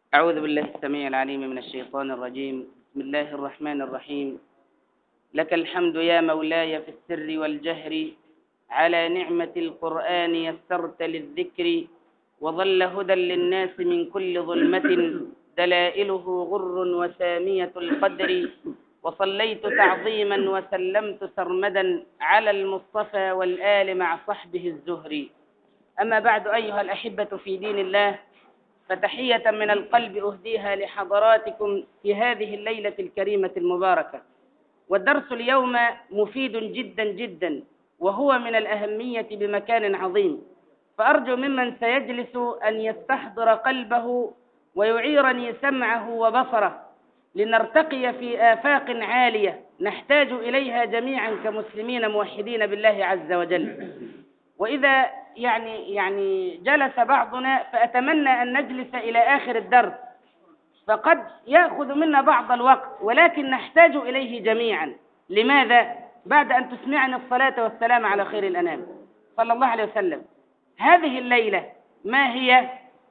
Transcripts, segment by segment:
أعوذ بالله السميع العليم من الشيطان الرجيم بسم الله الرحمن الرحيم لك الحمد يا مولاي في السر والجهر على نعمة القرآن يسرت للذكر وظل هدى للناس من كل ظلمة دلائله غر وسامية القدر وصليت تعظيما وسلمت سرمدا على المصطفى والآل مع صحبه الزهري أما بعد أيها الأحبة في دين الله فتحية من القلب أهديها لحضراتكم في هذه الليلة الكريمة المباركة والدرس اليوم مفيد جدا جدا وهو من الأهمية بمكان عظيم فأرجو ممن سيجلس أن يستحضر قلبه ويعيرني سمعه وبصره لنرتقي في آفاق عالية نحتاج إليها جميعا كمسلمين موحدين بالله عز وجل وإذا يعني يعني جلس بعضنا فأتمنى أن نجلس إلى آخر الدرس فقد يأخذ منا بعض الوقت ولكن نحتاج إليه جميعا لماذا؟ بعد أن تسمعني الصلاة والسلام على خير الأنام صلى الله عليه وسلم هذه الليلة ما هي؟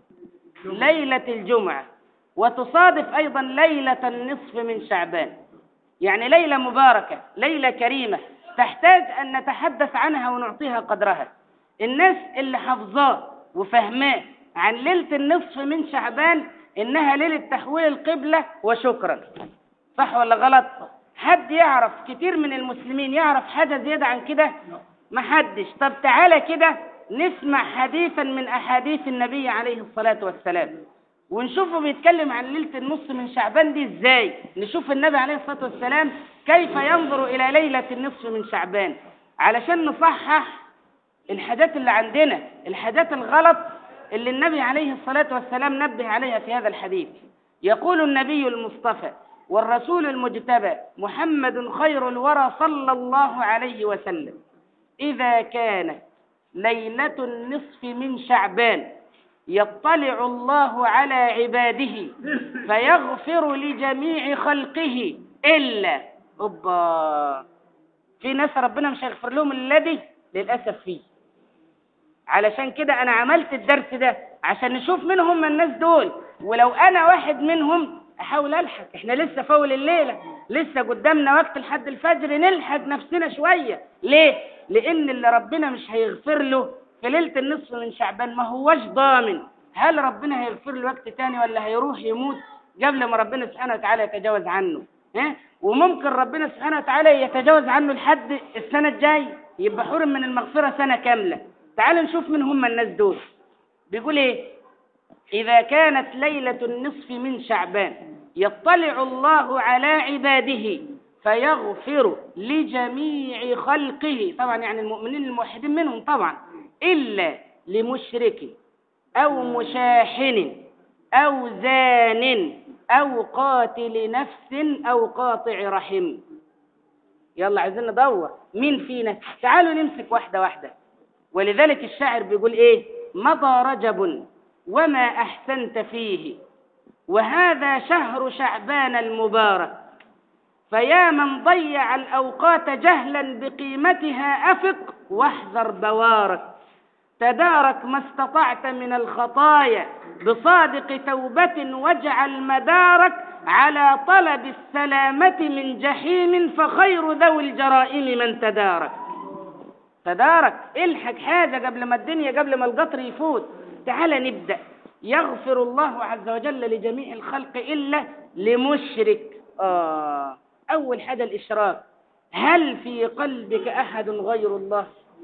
ليلة الجمعة وتصادف أيضا ليلة النصف من شعبان يعني ليلة مباركة ليلة كريمة تحتاج أن نتحدث عنها ونعطيها قدرها الناس اللي حافظاه وفهماه عن ليلة النصف من شعبان إنها ليلة تحويل القبلة وشكرا صح ولا غلط حد يعرف كتير من المسلمين يعرف حاجة زيادة عن كده محدش طب تعالى كده نسمع حديثا من أحاديث النبي عليه الصلاة والسلام ونشوفه بيتكلم عن ليلة النصف من شعبان دي ازاي نشوف النبي عليه الصلاة والسلام كيف ينظر إلى ليلة النصف من شعبان علشان نصحح الحاجات اللي عندنا الحاجات الغلط اللي النبي عليه الصلاة والسلام نبه عليها في هذا الحديث يقول النبي المصطفى والرسول المجتبى محمد خير الورى صلى الله عليه وسلم إذا كانت ليلة النصف من شعبان يطلع الله على عباده فيغفر لجميع خلقه إلا أوبا في ناس ربنا مش هيغفر لهم الذي للأسف فيه علشان كده أنا عملت الدرس ده عشان نشوف مين هم الناس دول ولو أنا واحد منهم أحاول ألحق إحنا لسه فول الليلة لسه قدامنا وقت لحد الفجر نلحق نفسنا شوية ليه؟ لأن اللي ربنا مش هيغفر له في ليلة النصف من شعبان ما هوش ضامن هل ربنا هيغفر له وقت تاني ولا هيروح يموت قبل ما ربنا سبحانه وتعالى يتجاوز عنه ها؟ وممكن ربنا سبحانه وتعالى يتجاوز عنه لحد السنة الجاية يبقى حرم من المغفرة سنة كاملة تعالوا نشوف من هم الناس دول بيقول ايه إذا كانت ليلة النصف من شعبان يطلع الله على عباده فيغفر لجميع خلقه طبعا يعني المؤمنين الموحدين منهم طبعا إلا لمشرك أو مشاحن أو زان أو قاتل نفس أو قاطع رحم يلا عايزين ندور مين فينا تعالوا نمسك واحدة واحدة ولذلك الشاعر بيقول ايه مضى رجب وما أحسنت فيه وهذا شهر شعبان المبارك فيا من ضيع الأوقات جهلا بقيمتها أفق واحذر بوارك تدارك ما استطعت من الخطايا بصادق توبة واجعل مدارك على طلب السلامة من جحيم فخير ذوي الجرائم من تدارك تدارك الحق حاجة قبل ما الدنيا قبل ما القطر يفوت تعال نبدأ يغفر الله عز وجل لجميع الخلق إلا لمشرك آه أول حاجة الإشراك هل في قلبك أحد غير الله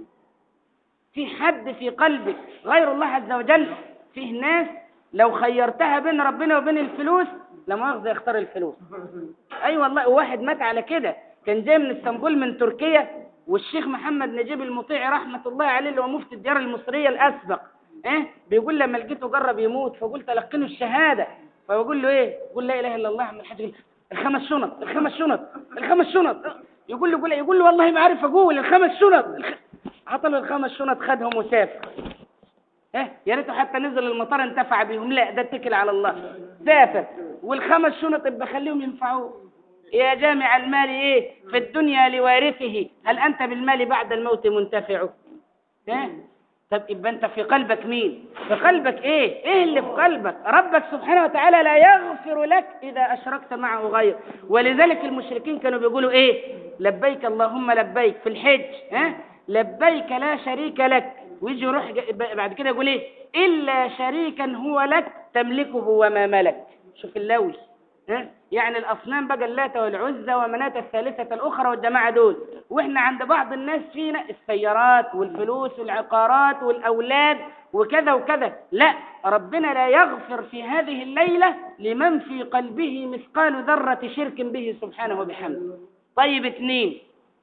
في حد في قلبك غير الله عز وجل فيه ناس لو خيرتها بين ربنا وبين الفلوس لما أخذ يختار الفلوس أي أيوة والله واحد مات على كده كان جاي من اسطنبول من تركيا والشيخ محمد نجيب المطيع رحمة الله عليه اللي هو مفتي الديار المصرية الأسبق إيه بيقول لما لقيته جرب يموت فقلت لقنه الشهادة فبقول له إيه يقول لا إله إلا الله عم الحاج الخمس شنط الخمس شنط الخمس شنط يقول له يقول له يقول له والله ما عارف أقول الخمس شنط الخ... عطله الخمس شنط خدهم وسافر ها يا ريته حتى نزل المطار انتفع بيهم لا ده اتكل على الله سافر والخمس شنط يبقى خليهم ينفعوه يا جامع المال ايه في الدنيا لوارثه هل انت بالمال بعد الموت منتفع ها طب يبقى انت في قلبك مين في قلبك ايه ايه اللي في قلبك ربك سبحانه وتعالى لا يغفر لك اذا اشركت معه غيره ولذلك المشركين كانوا بيقولوا ايه لبيك اللهم لبيك في الحج ها لبيك لا شريك لك ويجي يروح بعد كده يقول ايه الا شريكا هو لك تملكه وما ملك شوف اللوي ها يعني الاصنام بقى اللات والعزى ومناة الثالثة الاخرى والجماعة دول واحنا عند بعض الناس فينا السيارات والفلوس والعقارات والاولاد وكذا وكذا لا ربنا لا يغفر في هذه الليلة لمن في قلبه مثقال ذرة شرك به سبحانه وبحمده طيب اثنين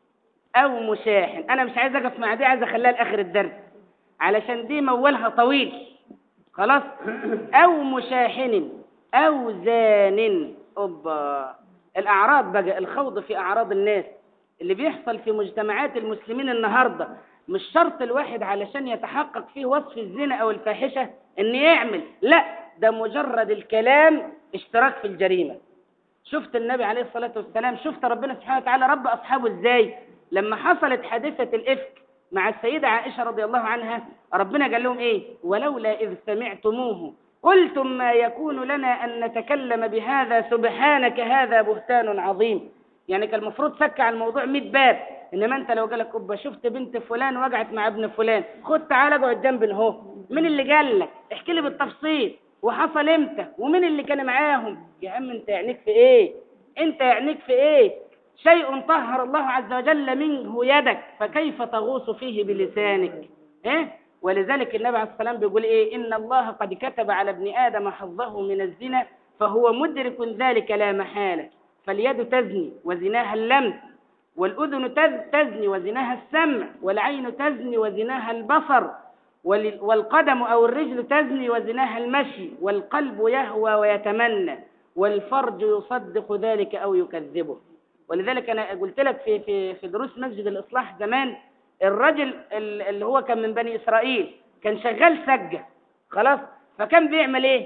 او مشاحن انا مش عايز اقف مع دي عايز اخليها لاخر الدرس علشان دي مولها طويل خلاص او مشاحن او زان اوبا الاعراض بقى الخوض في اعراض الناس اللي بيحصل في مجتمعات المسلمين النهارده مش شرط الواحد علشان يتحقق فيه وصف الزنا او الفاحشه ان يعمل لا ده مجرد الكلام اشتراك في الجريمه شفت النبي عليه الصلاه والسلام شفت ربنا سبحانه وتعالى رب اصحابه ازاي لما حصلت حادثه الافك مع السيدة عائشة رضي الله عنها ربنا قال لهم ايه ولولا إذ سمعتموه قلتم ما يكون لنا أن نتكلم بهذا سبحانك هذا بهتان عظيم يعني كان المفروض سك على الموضوع 100 باب انما انت لو جالك ابا شفت بنت فلان وقعت مع ابن فلان خد تعالى اقعد جنب اهو مين اللي قال لك احكي لي بالتفصيل وحصل امتى ومين اللي كان معاهم يا عم انت يعنيك في ايه انت يعنيك في ايه شيء طهر الله عز وجل منه يدك فكيف تغوص فيه بلسانك إيه؟ ولذلك النبي عليه السلام بيقول إيه إن الله قد كتب على ابن آدم حظه من الزنا فهو مدرك ذلك لا محالة فاليد تزني وزناها اللمس والأذن تزني وزناها السمع والعين تزني وزناها البصر والقدم أو الرجل تزني وزناها المشي والقلب يهوى ويتمنى والفرج يصدق ذلك أو يكذبه ولذلك انا قلت لك في في في دروس مسجد الاصلاح زمان الرجل اللي هو كان من بني اسرائيل كان شغال سجه خلاص فكان بيعمل ايه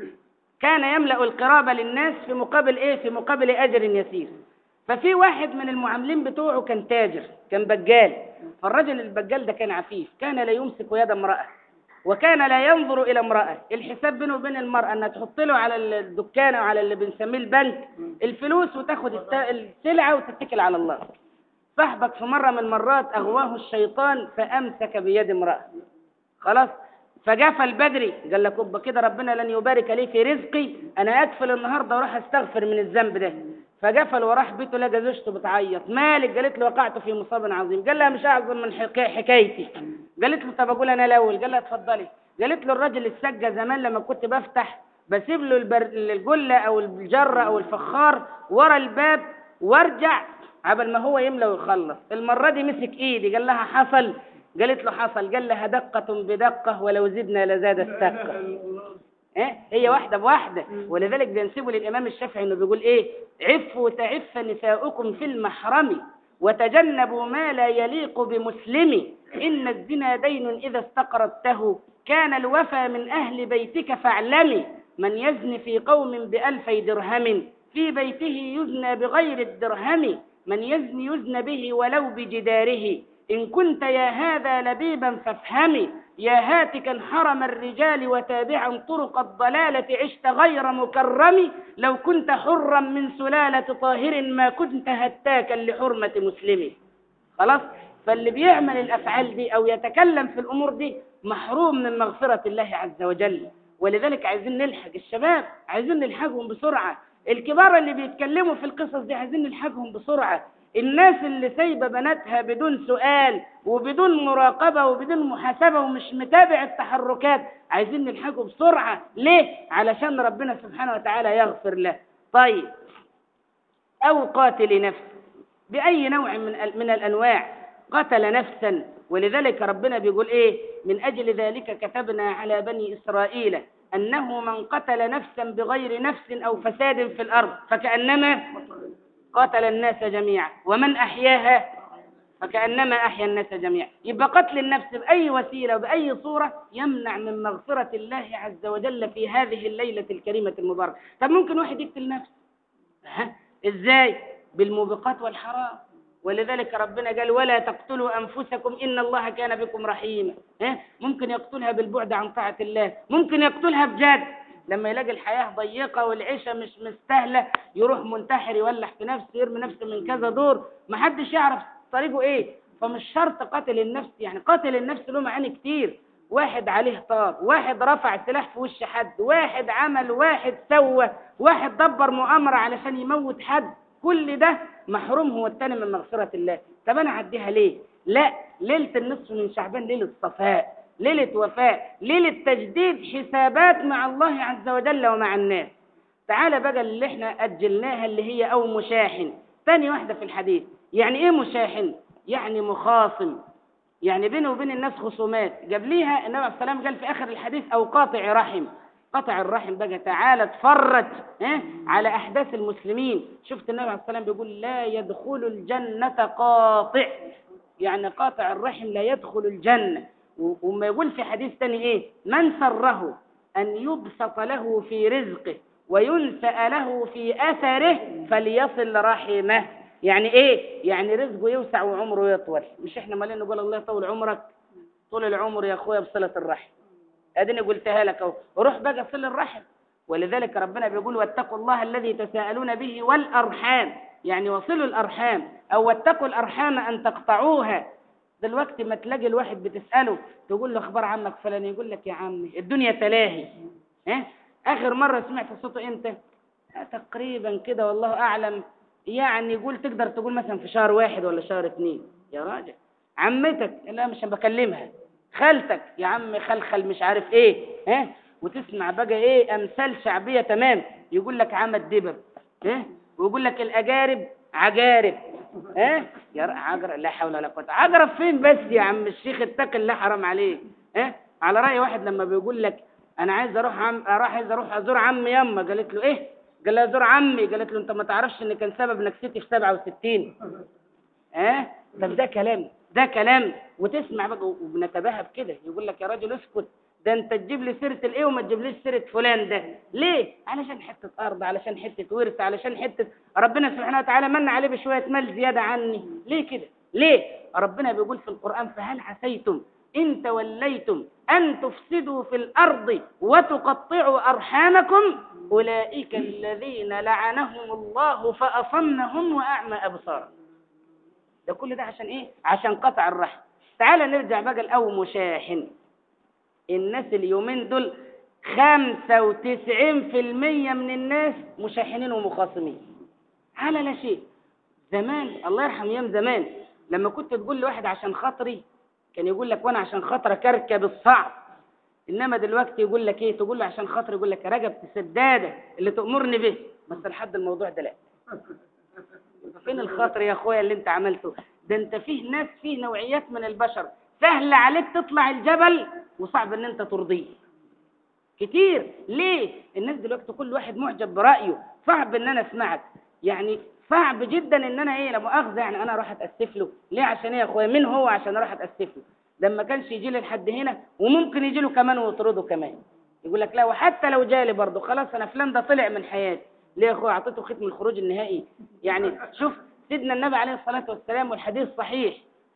كان يملا القرابه للناس في مقابل ايه في مقابل اجر يسير ففي واحد من المعاملين بتوعه كان تاجر كان بجال فالرجل البجال ده كان عفيف كان لا يمسك يد امراه وكان لا ينظر إلى امرأة الحساب بينه وبين المرأة أنها تحط له على الدكان أو على اللي بنسميه البنك الفلوس وتاخد السلعة وتتكل على الله صاحبك في مرة من المرات أغواه الشيطان فأمسك بيد امرأة خلاص فجفل بدري قال لك ابا كده ربنا لن يبارك لي في رزقي انا اكفل النهارده واروح استغفر من الذنب ده فجفل وراح بيته لقى زوجته بتعيط مالك قالت له وقعت في مصاب عظيم قال لها مش اعظم من حكايتي قالت له طب اقول انا الاول قال لها اتفضلي قالت له الراجل السجه زمان لما كنت بفتح بسيب له البر... الجله او الجره او الفخار ورا الباب وارجع قبل ما هو يملى ويخلص المره دي مسك ايدي قال لها حصل قالت له حصل قال لها دقة بدقة ولو زدنا لزاد السقة إيه؟ هي واحدة بواحدة ولذلك بينسبوا للإمام الشافعي إنه بيقول إيه عفوا تعف نساؤكم في المحرم وتجنبوا ما لا يليق بمسلم إن الزنا دين إذا استقرضته كان الوفى من أهل بيتك فاعلمي من يزني في قوم بألفي درهم في بيته يزنى بغير الدرهم من يزني يزنى به ولو بجداره إن كنت يا هذا لبيبا فافهمي يا هاتكا حرم الرجال وتابعا طرق الضلالة عشت غير مكرم لو كنت حرا من سلالة طاهر ما كنت هتاكا لحرمة مسلم خلاص فاللي بيعمل الأفعال دي أو يتكلم في الأمور دي محروم من مغفرة الله عز وجل ولذلك عايزين نلحق الشباب عايزين نلحقهم بسرعة الكبار اللي بيتكلموا في القصص دي عايزين نلحقهم بسرعة الناس اللي سايبه بناتها بدون سؤال وبدون مراقبة وبدون محاسبة ومش متابع التحركات عايزين نلحقه بسرعة ليه؟ علشان ربنا سبحانه وتعالى يغفر له طيب أو قاتل نفس بأي نوع من من الأنواع قتل نفسا ولذلك ربنا بيقول إيه من أجل ذلك كتبنا على بني إسرائيل أنه من قتل نفسا بغير نفس أو فساد في الأرض فكأنما قتل الناس جميعا ومن أحياها فكأنما أحيا الناس جميعا يبقى قتل النفس بأي وسيلة وبأي صورة يمنع من مغفرة الله عز وجل في هذه الليلة الكريمة المباركة طب ممكن واحد يقتل نفسه ها؟ إزاي بالموبقات والحرام ولذلك ربنا قال ولا تقتلوا أنفسكم إن الله كان بكم رحيما ها؟ ممكن يقتلها بالبعد عن طاعة الله ممكن يقتلها بجد لما يلاقي الحياة ضيقة والعيشة مش مستاهلة يروح منتحر يولع في نفسه يرمي نفسه من كذا دور محدش يعرف طريقه ايه فمش شرط قتل النفس يعني قتل النفس له معاني كتير واحد عليه طار واحد رفع سلاح في وش حد واحد عمل واحد سوى واحد دبر مؤامرة علشان يموت حد كل ده محروم هو التاني من مغفرة الله طب انا اعديها ليه لا ليلة النصف من شعبان ليلة صفاء ليلة وفاء ليلة تجديد حسابات مع الله عز وجل ومع الناس تعالى بقى اللي احنا أجلناها اللي هي أو مشاحن ثاني واحدة في الحديث يعني ايه مشاحن يعني مخاصم يعني بينه وبين الناس خصومات جاب ليها النبي عليه السلام قال في آخر الحديث أو قاطع رحم قطع الرحم بقى تعالى اتفرج اه؟ على أحداث المسلمين شفت النبي عليه السلام بيقول لا يدخل الجنة قاطع يعني قاطع الرحم لا يدخل الجنة وما يقول في حديث تاني ايه من سره أن يبسط له في رزقه وينسأ له في أثره فليصل رحمه يعني ايه يعني رزقه يوسع وعمره يطول مش احنا مالين نقول الله يطول عمرك طول العمر يا اخويا بصلة الرحم اديني قلتها لك اهو روح بقى صل الرحم ولذلك ربنا بيقول واتقوا الله الذي تساءلون به والارحام يعني وصلوا الارحام او واتقوا الارحام ان تقطعوها دلوقتي ما تلاقي الواحد بتساله تقول له اخبار عمك فلان يقول لك يا عمي الدنيا تلاهي ها اخر مره سمعت صوته امتى تقريبا كده والله اعلم يعني يقول تقدر تقول مثلا في شهر واحد ولا شهر اثنين يا راجل عمتك لا مش بكلمها خالتك يا عم خلخل مش عارف ايه ها وتسمع بقى ايه امثال شعبيه تمام يقول لك عمد دبب ها ويقول لك الاجارب عجارب ها يا عجر لا حول ولا قوه عجرب فين بس يا عم الشيخ اتق الله حرام عليك ها على راي واحد لما بيقول لك انا عايز اروح عم اروح عايز اروح ازور عمي يما قالت له ايه قال لها ازور عمي قالت له انت ما تعرفش ان كان سبب نكستي في 67 ها طب ده كلام ده كلام وتسمع بقى وبنتباهى بكده يقول لك يا راجل اسكت ده انت تجيب لي سيره الايه وما تجيبليش سيره فلان ده ليه علشان حته ارض علشان حته ورث علشان حته ربنا سبحانه وتعالى من عليه بشويه مال زياده عني ليه كده ليه ربنا بيقول في القران فهل عسيتم ان توليتم ان تفسدوا في الارض وتقطعوا ارحامكم اولئك الذين لعنهم الله فاصمهم واعمى ابصارهم ده كل ده عشان ايه عشان قطع الرحم تعال نرجع بقى الاول مشاحن الناس اليومين دول خمسة وتسعين في المية من الناس مشاحنين ومخاصمين على لا شيء زمان الله يرحم ايام زمان لما كنت تقول لواحد عشان خاطري كان يقول لك وانا عشان خاطرك اركب الصعب انما دلوقتي يقول لك ايه تقول له عشان خاطري يقول لك رجب السداده اللي تامرني به بس لحد الموضوع ده لا فين الخاطر يا اخويا اللي انت عملته ده انت فيه ناس فيه نوعيات من البشر سهل عليك تطلع الجبل وصعب ان انت ترضيه كتير ليه الناس دلوقتي كل واحد معجب برايه صعب ان انا اسمعك يعني صعب جدا ان انا ايه لا مؤاخذه يعني انا اروح اتاسف له ليه عشان ايه يا اخويا مين هو عشان اروح اتاسف له ده ما كانش يجي لي لحد هنا وممكن يجي له كمان ويطرده كمان يقول لك لا وحتى لو جالي برضه خلاص انا فلان ده طلع من حياتي ليه يا اخويا اعطيته ختم الخروج النهائي يعني شوف سيدنا النبي عليه الصلاه والسلام والحديث صحيح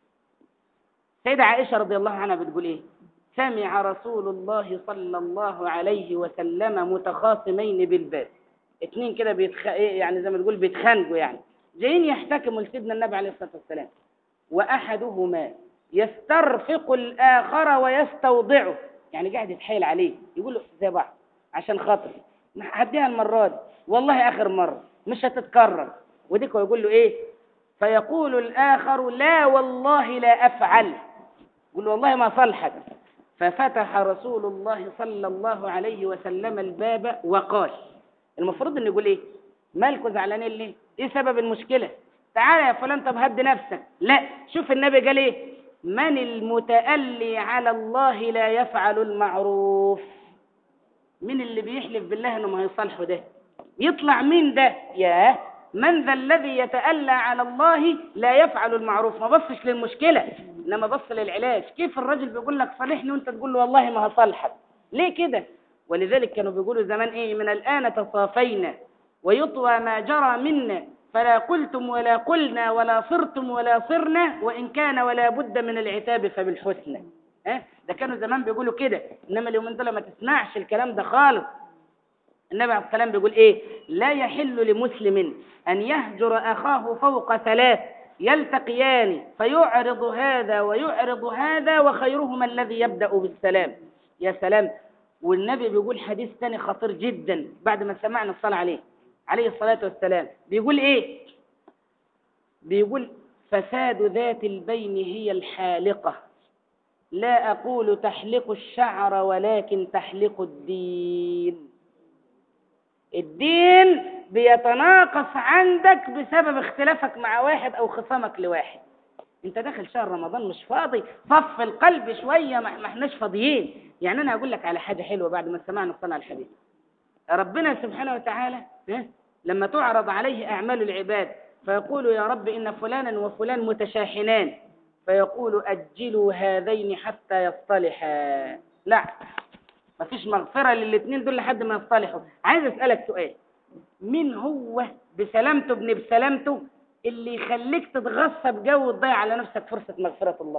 سيدة عائشة رضي الله عنها بتقول ايه سمع رسول الله صلى الله عليه وسلم متخاصمين بالباب اتنين كده بيتخ... يعني زي ما تقول بيتخانقوا يعني جايين يحتكموا لسيدنا النبي عليه الصلاة والسلام وأحدهما يسترفق الآخر ويستوضعه يعني قاعد يتحايل عليه يقول له زي بعض عشان خاطري هديها المرة دي والله آخر مرة مش هتتكرر وديك يقول له ايه فيقول الآخر لا والله لا أفعل يقول له والله ما صلحك ففتح رسول الله صلى الله عليه وسلم الباب وقال المفروض انه يقول ايه مالكوا زعلانين ليه ايه سبب المشكله تعالى يا فلان طب هد نفسك لا شوف النبي قال ايه من المتألي على الله لا يفعل المعروف مين اللي بيحلف بالله انه ما هيصالحه ده يطلع مين ده ياه من ذا الذي يتألى على الله لا يفعل المعروف ما بصش للمشكلة انما بص للعلاج كيف الرجل بيقول لك صالحني وانت تقول له والله ما هصالحك ليه كده ولذلك كانوا بيقولوا زمان ايه من الآن تصافينا ويطوى ما جرى منا فلا قلتم ولا قلنا ولا صرتم ولا صرنا وإن كان ولا بد من العتاب فبالحسنى ها ده كانوا زمان بيقولوا كده إنما اليومين دول ما تسمعش الكلام ده خالص النبي عليه السلام بيقول إيه لا يحل لمسلم أن يهجر أخاه فوق ثلاث يلتقيان فيعرض هذا ويعرض هذا وخيرهما الذي يبدأ بالسلام يا سلام والنبي بيقول حديث ثاني خطير جدا بعد ما سمعنا الصلاة عليه عليه الصلاة والسلام بيقول ايه بيقول فساد ذات البين هي الحالقة لا أقول تحلق الشعر ولكن تحلق الدين الدين بيتناقص عندك بسبب اختلافك مع واحد أو خصامك لواحد انت داخل شهر رمضان مش فاضي صف القلب شوية ما احناش فاضيين يعني انا اقول لك على حاجة حلوة بعد ما سمعنا الصلاة على الحديث ربنا سبحانه وتعالى لما تعرض عليه أعمال العباد فيقول يا رب إن فلانا وفلان متشاحنان فيقول أجلوا هذين حتى يصطلحا لا ما فيش مغفرة للاثنين دول لحد ما يصطلحوا عايز أسألك سؤال مين هو بسلامته ابن بسلامته اللي يخليك تتغصب جو وتضيع على نفسك فرصة مغفرة الله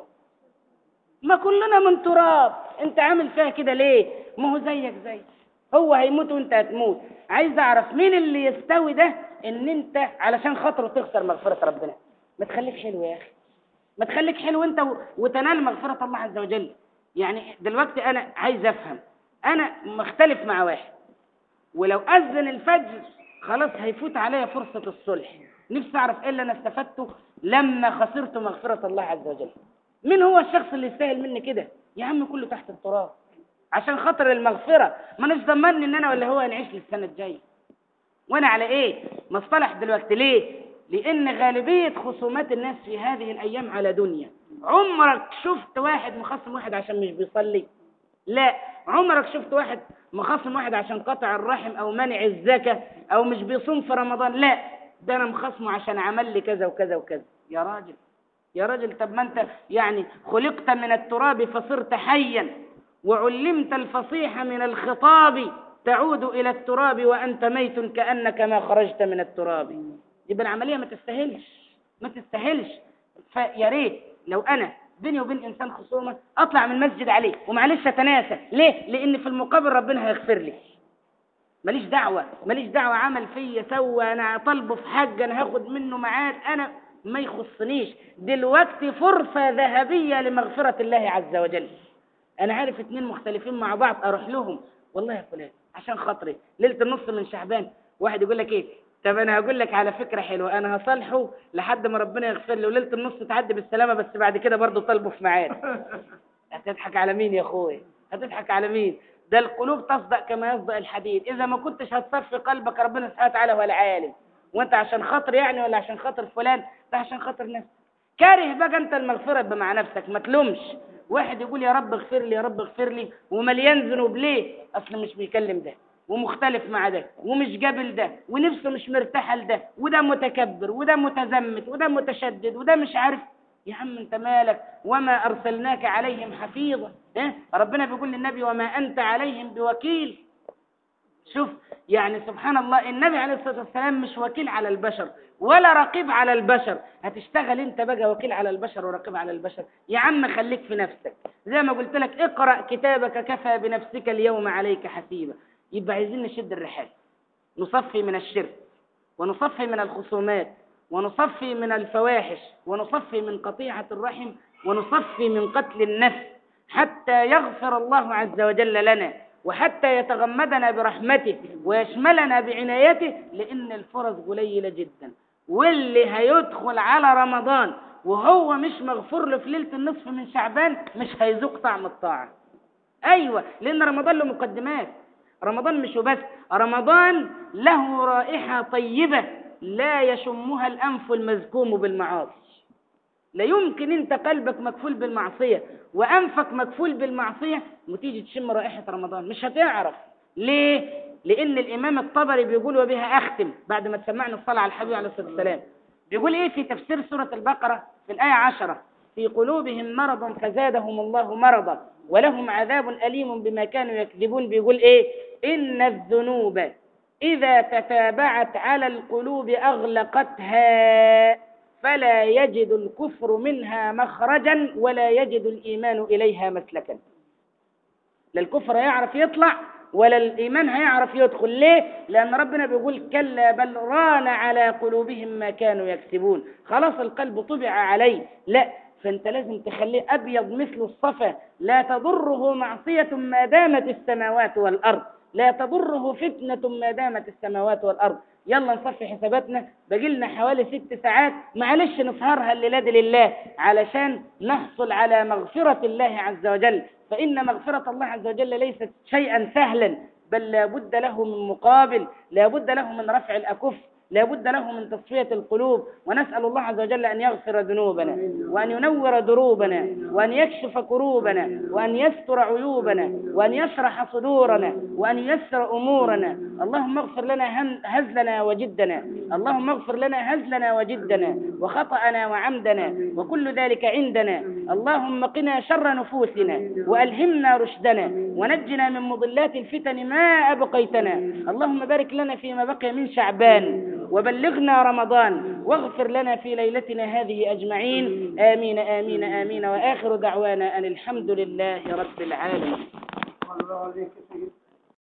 ما كلنا من تراب انت عامل فيها كده ليه ما هو زيك زي هو هيموت وانت هتموت عايز اعرف مين اللي يستوي ده ان انت علشان خاطره تخسر مغفرة ربنا ما تخليك حلو يا اخي ما تخليك حلو انت وتنال مغفرة الله عز وجل يعني دلوقتي انا عايز افهم انا مختلف مع واحد ولو اذن الفجر خلاص هيفوت عليا فرصة الصلح نفسي اعرف ايه اللي انا استفدته لما خسرت مغفرة الله عز وجل مين هو الشخص اللي يستاهل مني كده يا عم كله تحت التراب عشان خاطر المغفرة ما نش ضمني ان انا ولا هو هنعيش للسنة الجاية وانا على ايه مصطلح دلوقتي ليه لان غالبية خصومات الناس في هذه الايام على دنيا عمرك شفت واحد مخصم واحد عشان مش بيصلي لا عمرك شفت واحد مخصم واحد عشان قطع الرحم او منع الزكاة او مش بيصوم في رمضان لا ده انا مخصمه عشان عمل لي كذا وكذا وكذا يا راجل يا راجل طب ما انت يعني خلقت من التراب فصرت حيا وعلمت الفصيح من الخطاب تعود إلى التراب وأنت ميت كأنك ما خرجت من التراب يبقى العملية ما تستاهلش ما تستاهلش فيا ريت لو أنا بيني وبين إنسان خصومة أطلع من المسجد عليه ومعلش أتناسى ليه؟ لأن في المقابل ربنا هيغفر لي ماليش دعوة ماليش دعوة عمل فيا سوى أنا طالبه في حاجة أنا هاخد منه ميعاد أنا ما يخصنيش دلوقتي فرصة ذهبية لمغفرة الله عز وجل أنا عارف اتنين مختلفين مع بعض أروح لهم والله يا فلان عشان خاطري ليلة النص من شعبان واحد يقول لك إيه طب أنا هقول لك على فكرة حلوة أنا هصالحه لحد ما ربنا يغفر له وليلة النص تعدي بالسلامة بس بعد كده برضه طالبه في ميعاد هتضحك على مين يا أخوي هتضحك على مين ده القلوب تصدق كما يصدق الحديد إذا ما كنتش هتصفي قلبك ربنا سبحانه وتعالى ولا عالم وانت عشان خاطر يعني ولا عشان خاطر فلان ده عشان خاطر نفسك كاره بقى انت المغفرة يبقى مع نفسك ما تلومش واحد يقول يا رب اغفر لي يا رب اغفر لي ومليان ذنوب ليه اصل مش بيكلم ده ومختلف مع ده ومش قابل ده ونفسه مش مرتاحه لده وده متكبر وده متزمت وده متشدد وده مش عارف يا عم انت مالك وما ارسلناك عليهم حفيظا إيه؟ ربنا بيقول للنبي وما انت عليهم بوكيل شوف يعني سبحان الله النبي عليه الصلاة والسلام مش وكيل على البشر ولا رقيب على البشر هتشتغل انت بقى وكيل على البشر ورقيب على البشر يا عم خليك في نفسك زي ما قلت لك اقرأ كتابك كفى بنفسك اليوم عليك حسيبا يبقى عايزين نشد الرحال نصفي من الشرك ونصفي من الخصومات ونصفي من الفواحش ونصفي من قطيعة الرحم ونصفي من قتل النفس حتى يغفر الله عز وجل لنا وحتى يتغمدنا برحمته ويشملنا بعنايته لأن الفرص قليلة جدا واللي هيدخل على رمضان وهو مش مغفور له في ليلة النصف من شعبان مش هيذوق طعم الطاعة أيوة لأن رمضان له مقدمات رمضان مش بس رمضان له رائحة طيبة لا يشمها الأنف المزكوم بالمعاصي لا يمكن انت قلبك مكفول بالمعصية وأنفك مكفول بالمعصية وتيجي تشم رائحة رمضان مش هتعرف ليه؟ لأن الإمام الطبري بيقول وبها أختم بعد ما تسمعنا الصلاة على الحبيب عليه الصلاة والسلام بيقول إيه في تفسير سورة البقرة في الآية عشرة في قلوبهم مرض فزادهم الله مرضا ولهم عذاب أليم بما كانوا يكذبون بيقول إيه إن الذنوب إذا تتابعت على القلوب أغلقتها فلا يجد الكفر منها مخرجا ولا يجد الإيمان إليها مسلكا لا الكفر يعرف يطلع ولا الإيمان هيعرف يدخل ليه لأن ربنا بيقول كلا بل ران على قلوبهم ما كانوا يكسبون خلاص القلب طبع عليه لا فانت لازم تخليه أبيض مثل الصفا لا تضره معصية ما دامت السماوات والأرض لا تضره فتنة ما دامت السماوات والأرض يلا نصفي حساباتنا بقيلنا حوالي ست ساعات معلش نسهرها الليلة دي لله علشان نحصل على مغفرة الله عز وجل فإن مغفرة الله عز وجل ليست شيئا سهلا بل لا بد له من مقابل لا بد له من رفع الأكف لا بد له من تصفية القلوب ونسأل الله عز وجل أن يغفر ذنوبنا وأن ينور دروبنا وأن يكشف كروبنا وأن يستر عيوبنا وأن يشرح صدورنا وأن ييسر أمورنا اللهم اغفر لنا هم- هزلنا وجدنا اللهم اغفر لنا هزلنا وجدنا وخطأنا وعمدنا وكل ذلك عندنا اللهم قنا شر نفوسنا وألهمنا رشدنا ونجنا من مضلات الفتن ما أبقيتنا اللهم بارك لنا فيما بقي من شعبان وبلغنا رمضان واغفر لنا في ليلتنا هذه أجمعين آمين آمين آمين وآخر دعوانا أن الحمد لله رب العالمين الله عليك يا سيدي